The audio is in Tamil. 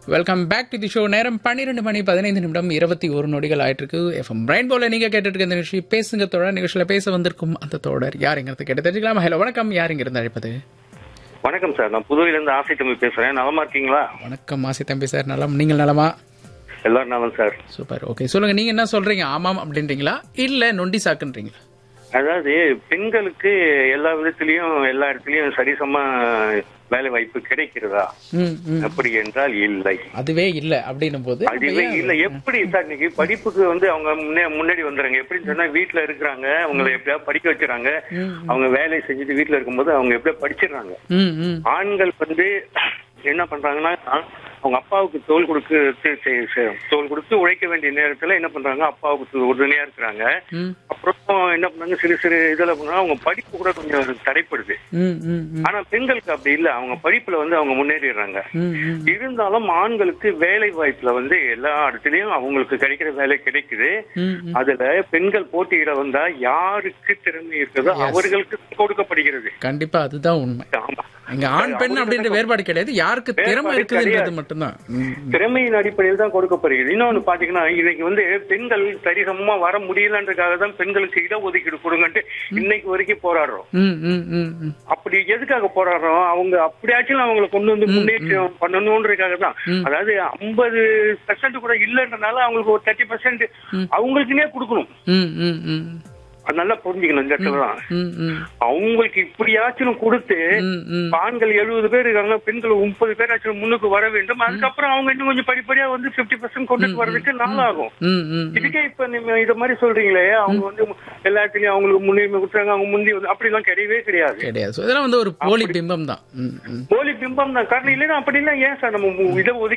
Welcome back to the show நேரம் பன்னிரெண்டு மணி பதினைந்து நிமிடம் இருபத்தி ஒரு நொடிகள் ஆயிட்டு இருக்கு எஃப்எம் பிரைன் போல நீங்க கேட்டுட்டு இருக்க இந்த நிகழ்ச்சி பேசுங்க தோழர் நிகழ்ச்சியில பேச வந்திருக்கும் அந்த தோழர் யாருங்கிறது கேட்டு தெரிஞ்சுக்கலாம் ஹலோ வணக்கம் யாருங்க இருந்து அழைப்பது வணக்கம் சார் நான் புதுவையில இருந்து ஆசை தம்பி பேசுறேன் நலமா இருக்கீங்களா வணக்கம் ஆசி தம்பி சார் நலம் நீங்கள் நலமா எல்லாரும் நலம் சார் சூப்பர் ஓகே சொல்லுங்க நீங்க என்ன சொல்றீங்க ஆமாம் அப்படின்றீங்களா இல்ல நொண்டி சாக்குன்றீங்களா அதாவது பெண்களுக்கு எல்லா விதத்திலயும் எல்லா இடத்துலயும் சரிசம வேலை வாய்ப்பு கிடைக்கிறதா ம் ம் அப்படி என்றால் இல்லை அதுவே இல்ல அப்படின்னும் போது அதுவே இல்ல எப்படி சார் இன்னைக்கு படிப்புக்கு வந்து அவங்க முன்னே முன்னாடி வந்துடுறாங்க எப்படின்னு சொன்னா வீட்டுல இருக்கிறாங்க அவங்கள எப்படியாவது படிக்க வச்சுறாங்க அவங்க வேலையை செஞ்சுட்டு வீட்டுல இருக்கும்போது அவங்க எப்படியா படிச்சிடுறாங்க ம் ம் ஆண்கள் வந்து என்ன பண்றாங்கன்னா அவங்க அப்பாவுக்கு தோல் கொடுத்து செ- செ- செ- தோல் கொடுத்து உழைக்க வேண்டிய நேரத்துல என்ன பண்றாங்க அப்பாவுக்கு உறுதுணையா இருக்கிறாங்க ம் அப்புறம் என்ன பண்ணாங்க சிறு சிறு இதுல பண்ணா அவங்க படிப்பு கூட கொஞ்சம் தடைப்படுது ம் ம் ம் ஆனா பெண்களுக்கு அப்படி இல்ல அவங்க படிப்புல வந்து அவங்க முன்னேறிடுறாங்க ம் ம் இருந்தாலும் ஆண்களுக்கு வேலை வாய்ப்புல வந்து எல்லா இடத்துலயும் அவங்களுக்கு கிடைக்கிற வேலை கிடைக்குது ம் ம் அதுல பெண்கள் போட்டியிட வந்தா யாருக்கு திறமை இருக்குதோ அவர்களுக்கு கொடுக்கப்படுகிறது கண்டிப்பா அதுதான் உண்மை ஆமா இங்க ஆண் பெண் அப்படின்ற வேறுபாடு கிடையாது யாருக்கு திறமை வேறுபாடு இருக்குதுன்றது கிடையாது. மட்டும்தான் ம், திறமையின் அடிப்படையில் தான் கொடுக்கப்படுகிறது இன்னொன்னு பாத்தீங்கன்னா இன்னைக்கு வந்து பெண்கள் சரிசமமா வர முடியலன்றதுக்காக தான் பெண்களுக்கு இடஒதுக்கீடு கொடுங்கன்ட்டு இன்னைக்கு வரைக்கும் போராடுறோம் ம், ம், ம், ம். அப்படி எதுக்காக போராடுறோம் அவங்க அப்படியாச்சும் அவங்களை கொண்டு வந்து முன்னேற்றம் பண்ணணும்ன்றதுக்காக தான் அதாவது ஐம்பது பெர்சன்ட் கூட இல்லைன்றனால அவங்களுக்கு ஒரு தேர்ட்டி பெர்சன்ட் அவங்களுக்குனே கொடுக்கணும் ம், ம், ம். அது நல்லா புரிஞ்சுக்கணும் இந்த இடத்துல தான் ம், ம். அவங்களுக்கு இப்படியாச்சும் கொடுத்து ம், ம். ஆண்கள் எழுபது பேர் இருக்காங்க பெண்கள் முப்பது பேர் ஆச்சும் முன்னுக்கு வர வேண்டும் அதுக்கப்புறம் அவங்க இன்னும் கொஞ்சம் படிப்படியா வந்து 50% பெர்சன்ட் கொண்டுட்டு வர்றதுக்கு நாளாகும் ம், ம். இதுக்கே இப்ப நீங்க இத மாதிரி சொல்றீங்களே அவங்க வந்து எல்லா இடத்துலயும் அவங்களுக்கு முன்னுரிமை கொடுத்தாங்க அவங்க முந்தி வந்து அப்படிலாம் கிடையவே கிடையாது கிடையாது So, இதெல்லாம் வந்து ஒரு போலி பிம்பம் தான் ம், ம். போலி பிம்பம் தான் காரணம் இல்லைன்னா அப்படி இல்லை ஏன் சார் நம்ம இதை ஒதுக்கி